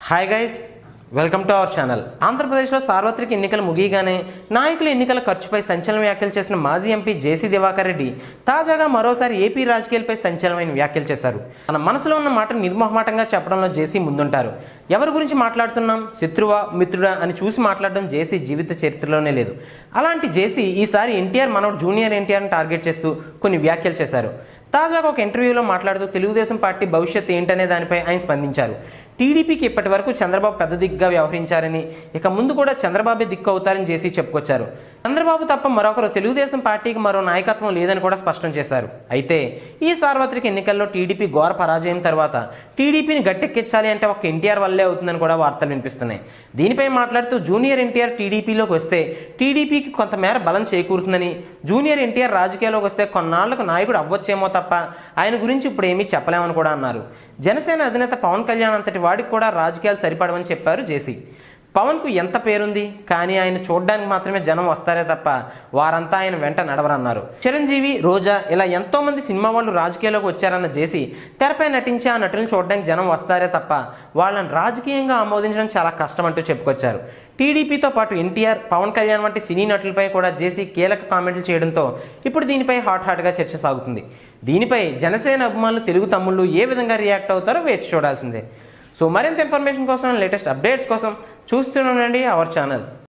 hi guys welcome to our channel ఆంధ్రప్రదేశ్లో సార్వత్రిక ఎన్నికలు ముగియగానే నాయకుల ఎన్నికల ఖర్చుపై సంచలన వ్యాఖ్యలు చేసిన మాజీ ఎంపీ జేసీ దివాకర్ రెడ్డి తాజాగా మరోసారి ఏపీ రాజకీయాలపై సంచలనమైన వ్యాఖ్యలు చేశారు తన మనసులో ఉన్న మాట నిర్మోహమాటంగా చెప్పడంలో జేసీ ముందుంటారు ఎవరి గురించి మాట్లాడుతున్నాం శత్రువా మిత్రుడా అని చూసి మాట్లాడడం జేసీ జీవిత చరిత్రలోనే లేదు అలాంటి జేసీ ఈసారి ఎన్టీఆర్ మనోడు జూనియర్ ఎన్టీఆర్ని టార్గెట్ చేస్తూ కొన్ని వ్యాఖ్యలు చేశారు తాజాగా ఒక ఇంటర్వ్యూలో మాట్లాడుతూ తెలుగుదేశం పార్టీ భవిష్యత్ ఏంటనే దానిపై ఆయన స్పందించారు టీడీపీకి ఇప్పటి వరకు చంద్రబాబు పెద్ద దిగ్గా వ్యవహరించారని ఇక ముందు కూడా చంద్రబాబే దిక్కు అవుతారని చేసి చెప్పుకొచ్చారు చంద్రబాబు తప్ప మరొకరు తెలుగుదేశం పార్టీకి మరో నాయకత్వం లేదని కూడా స్పష్టం చేశారు అయితే ఈ సార్వత్రిక ఎన్నికల్లో టీడీపీ ఘోర పరాజయం తర్వాత టీడీపీని గట్టెక్కించాలి అంటే ఒక ఎన్టీఆర్ వల్లే అవుతుందని కూడా వార్తలు వినిపిస్తున్నాయి దీనిపై మాట్లాడుతూ జూనియర్ ఎన్టీఆర్ టీడీపీలోకి వస్తే టీడీపీకి కొంతమేర బలం చేకూరుతుందని జూనియర్ ఎన్టీఆర్ రాజకీయాల్లోకి వస్తే కొన్నాళ్లకు నాయకుడు అవ్వచ్చేమో తప్ప ఆయన గురించి ఇప్పుడు ఏమీ చెప్పలేమని కూడా అన్నారు జనసేన అధినేత పవన్ కళ్యాణ్ అంతటి వాడికి కూడా రాజకీయాలు సరిపడవని చెప్పారు జేసీ పవన్కు ఎంత పేరుంది కానీ ఆయన చూడడానికి మాత్రమే జనం వస్తారే తప్ప వారంతా ఆయన వెంట నడవరన్నారు చిరంజీవి రోజా ఇలా ఎంతో మంది సినిమా వాళ్ళు రాజకీయాల్లోకి వచ్చారన్న జేసీ తెరపై నటించి ఆ నటులను చూడడానికి జనం వస్తారే తప్ప వాళ్ళని రాజకీయంగా ఆమోదించడం చాలా కష్టం అంటూ చెప్పుకొచ్చారు టీడీపీతో పాటు ఎన్టీఆర్ పవన్ కళ్యాణ్ వంటి సినీ నటులపై కూడా జేసీ కీలక కామెంట్లు చేయడంతో ఇప్పుడు దీనిపై హాట్ హాట్గా చర్చ సాగుతుంది దీనిపై జనసేన అభిమానులు తెలుగు తమ్ముళ్ళు ఏ విధంగా రియాక్ట్ అవుతారో వేచి చూడాల్సిందే సో మరింత ఇన్ఫర్మేషన్ కోసం లేటెస్ట్ అప్డేట్స్ కోసం చూస్తూనే ఉండండి అవర్ ఛానల్